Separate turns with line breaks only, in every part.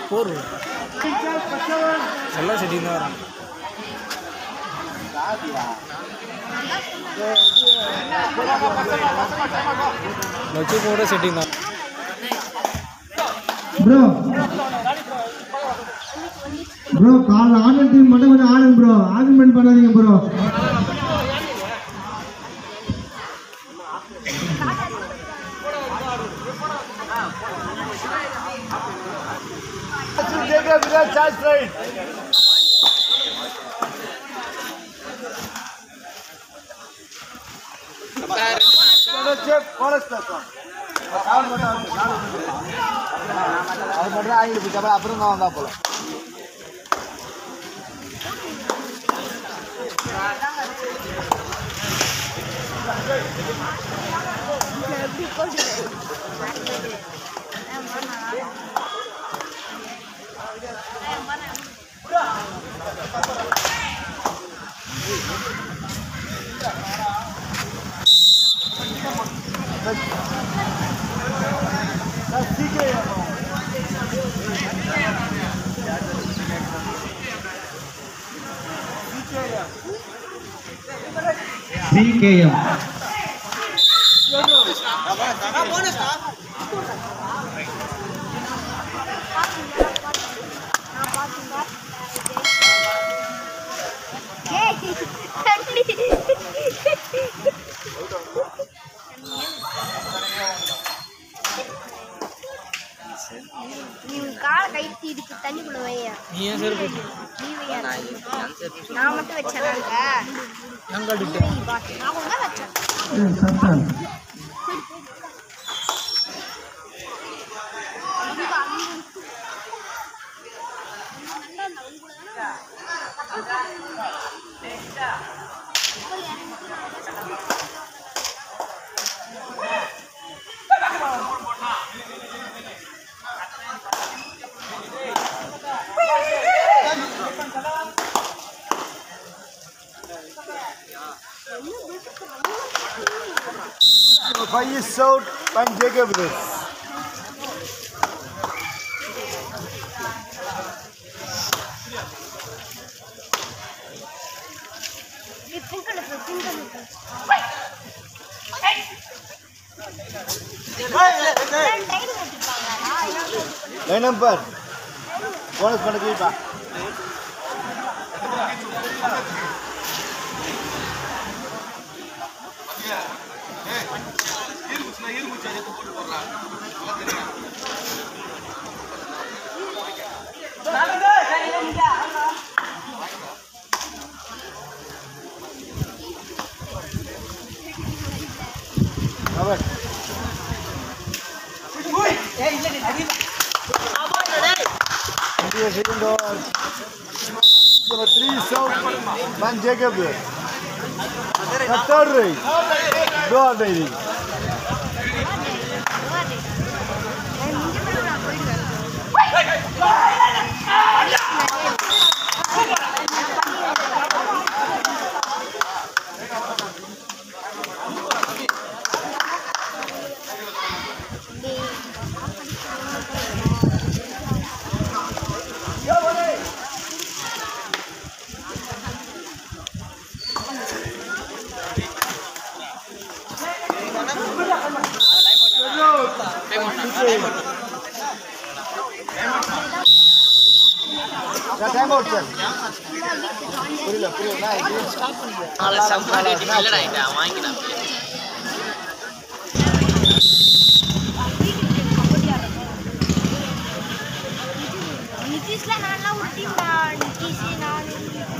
Score எல்லாம் setting தான் வரும் வச்சு கூட செட்டிங் தான்
ப்ரோ ப்ரோ கால் ஆனல் டீம் மட்டும் கொஞ்சம் ஆடுங்க ப்ரோ ஆர்குமெண்ட் பண்ணாதீங்க ப்ரோ
அது மட்டும் தான் ஆகிட்டு போச்சு அப்புறம் அப்புறம் தான் வந்தா போல
சிகேஎம்
நீ உன் காலை கைட்டி இதுக்கு தண்ணிக்குள்ள வையா
நீ ஏன் செருப்பு
நீ வையா நான் மட்டும் வச்சேனாங்க
ஏன்
நீ
காட்டிட்டு
வை பா நான் கூட வச்சேன்
சத்தம்
Five is out, one Jacob this.
நீ Pingala Pingala
Line number. Bonus பண்ண கீப்பா Robert. India second over. Number three is out, one Jacob this. The third right. Go out, lady. Yeah, time out, sir. புரியல புரியல
நிதிஷ்ல நல்லா ஒரு டீம்டா நிதிஷ் நான்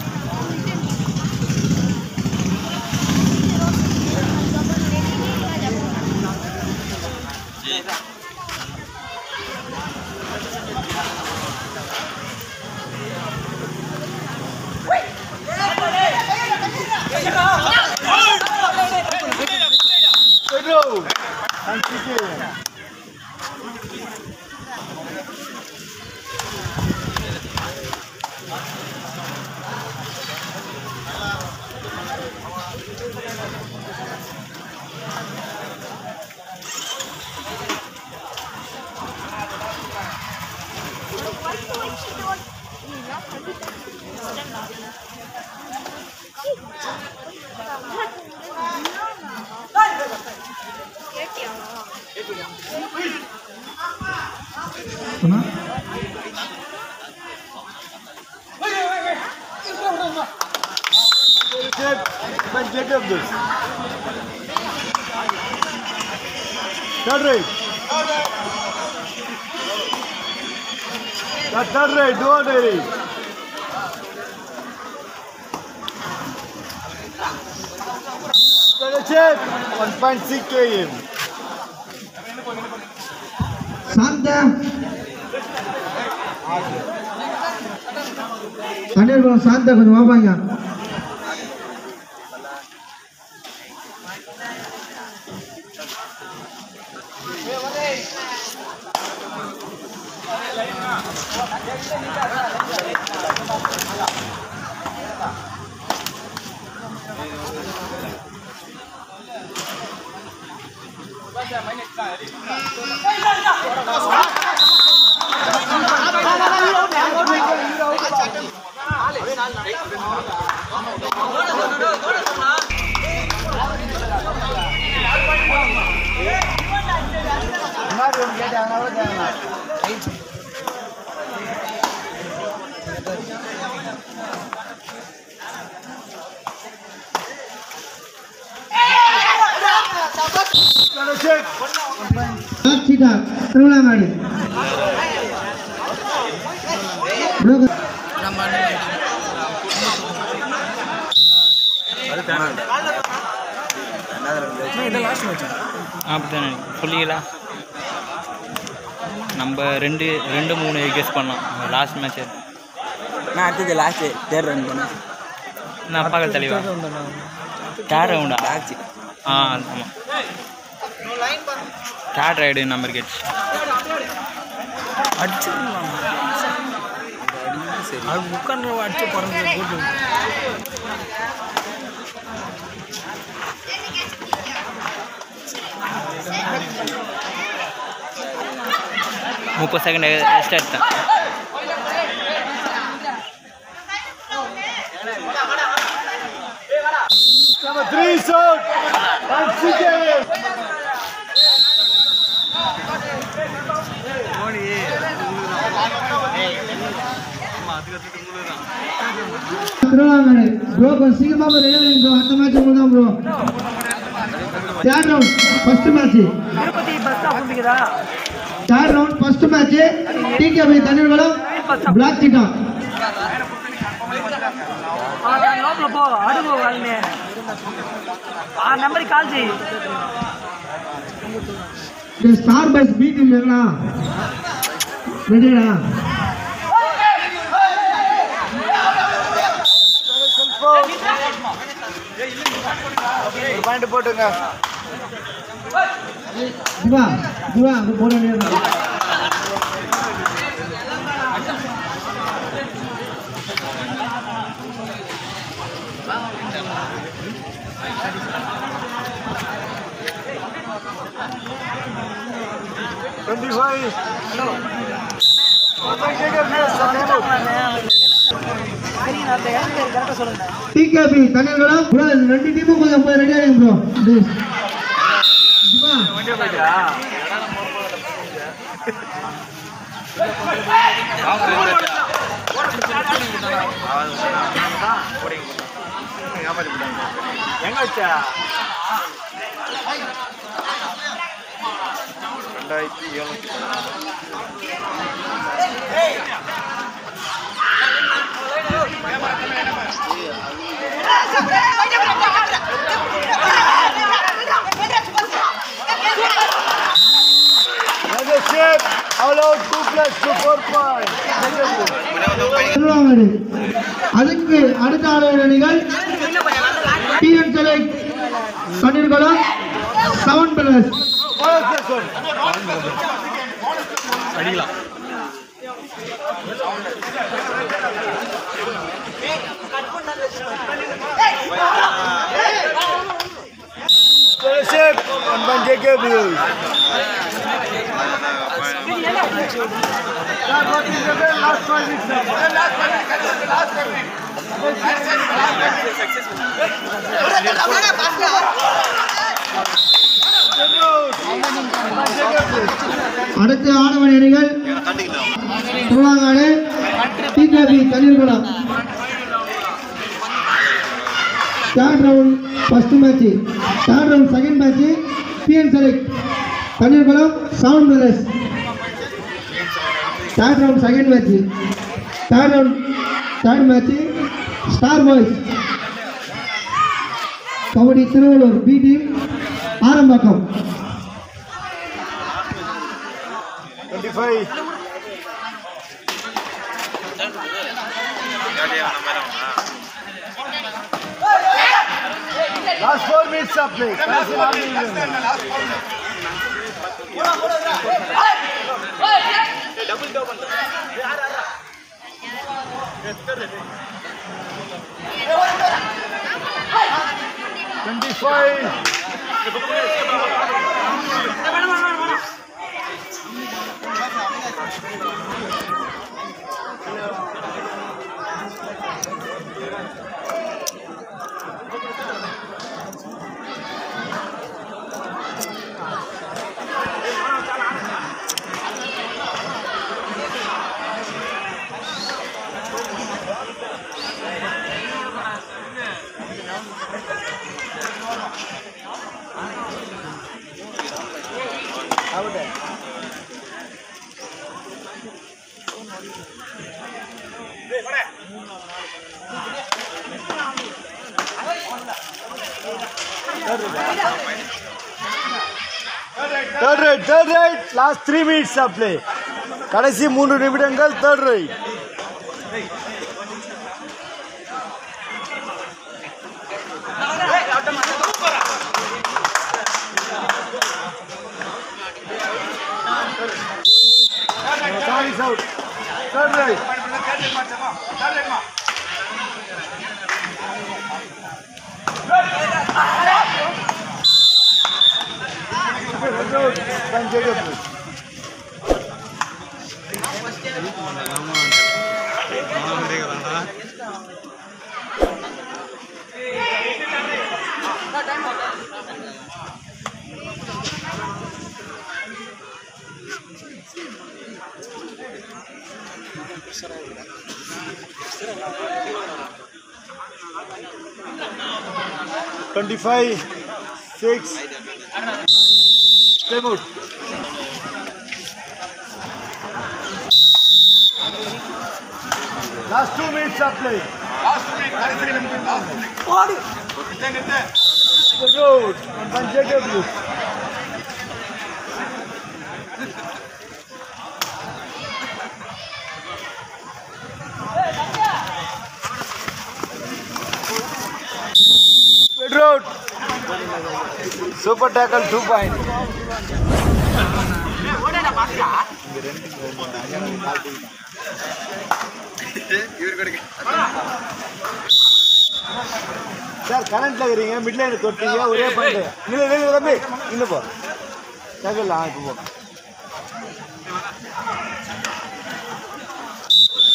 Pedro. And TK.
சொன்னா
Check. Ben Jacob this. Third right. That third right, do it, Eric. Check. 1.6 km.
சாந்த தண்ணீர் குளம் சாந்த கொஞ்சம் வாப்பாங்க
Check.
சீட்டா திருவிழாமேடு
இது லாஸ்ட் மேட்ச் அப்படிதானே சொல்லிங்களா நம்ம ரெண்டு ரெண்டு மூணு கெஸ் பண்ணோம் லாஸ்ட் மேட்ச்
நான் அடுத்தது லாஸ்ட்டு தேர்ட் ரன் பண்ணேன்
நான் பார்க்க தெளிவா தேர்ட் ரவுண்டா
ஆச்சு
ஆ ஆமாம் தேர்ட் ரைடு நம்பர் கெட்ஸ்
அடிச்சு
அது உட்காந்து அடிச்சு பிறந்து போட்டு முப்பது செகண்ட் எக்ஸ்ட்ரா எடுத்தேன்
Number three shot. 1.6 km.
Thiruvizhamedu bro கொஞ்சம் சீக்கிரமா போய் ரெடி ஆகுங்க ப்ரோ அடுத்த மேட்ச் உங்களுக்கு தான் bro third round first match
Tirupati bus stop இருக்குதா
third round first match TKP Thanneer Kulam black சீட்டா
లోపల పో అడుగు వాళ్ళని ఆ నెంబర్కి కాల్ చేయి
இந்த ஸ்டார் பஸ் பி டீம் எங்கடா ரெடிடா
ஒரு பாயிண்ட் போட்டுங்க
திவா திவா அது போட வேண்டியது
டுவெண்ட்டி ஃபைவ்
சரி நான் அந்த இடம் பேர் கரெக்டாக சொல்லுங்க
டிகேபி தண்ணீர் குளம் ப்ரோ இந்த ரெண்டு டீமும் கொஞ்சம் போய் ரெடி ஆகுங்க ப்ரோ ப்ளீஸ் திவா
எங்க வச்சா ரெண்டாயிரத்தி எழுநூத்தி Leadership allowed two plus two four points.
Thiruvamur அதுக்கு அடுத்த ஆளுநர் அணிகள் TN select Thanneer Kulam seven plus
What is this one?
அடிக்கலாம்
Leadership one point JK Blues. Last five weeks.
அடுத்து ஆடவன் அணிகள் Thiruvangadu TKP Thanneerkulam third round first match third round second match BN select Thanneerkulam seven brothers third round second match third round third match star boys kabaddi Thiruvallur B team Arambakkam
25 Last four minutes of play. கடைசி நான்கு நிமிடங்கள். Twenty-five. Third right, third right. Last three minutes of play. கடைசி மூன்று நிமிடங்கள் third raid is out. Third right. Then Jacob, please. Twenty-five, six. Time out. Last two minutes of play. Good. Then Jacob, please. Pedro. Super tackle two point. Sir கரண்ட்ல இருக்கிறீங்க mid line தொட்டீங்க ஒரே point இல்ல இல்ல தம்பி இன்னும் போ tackle ஆ இப்போ போ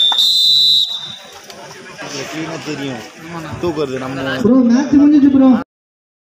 தெரியும் தூக்குறது நம்ம
ப்ரோ மேட்ச் முடிஞ்சிச்சு ப்ரோ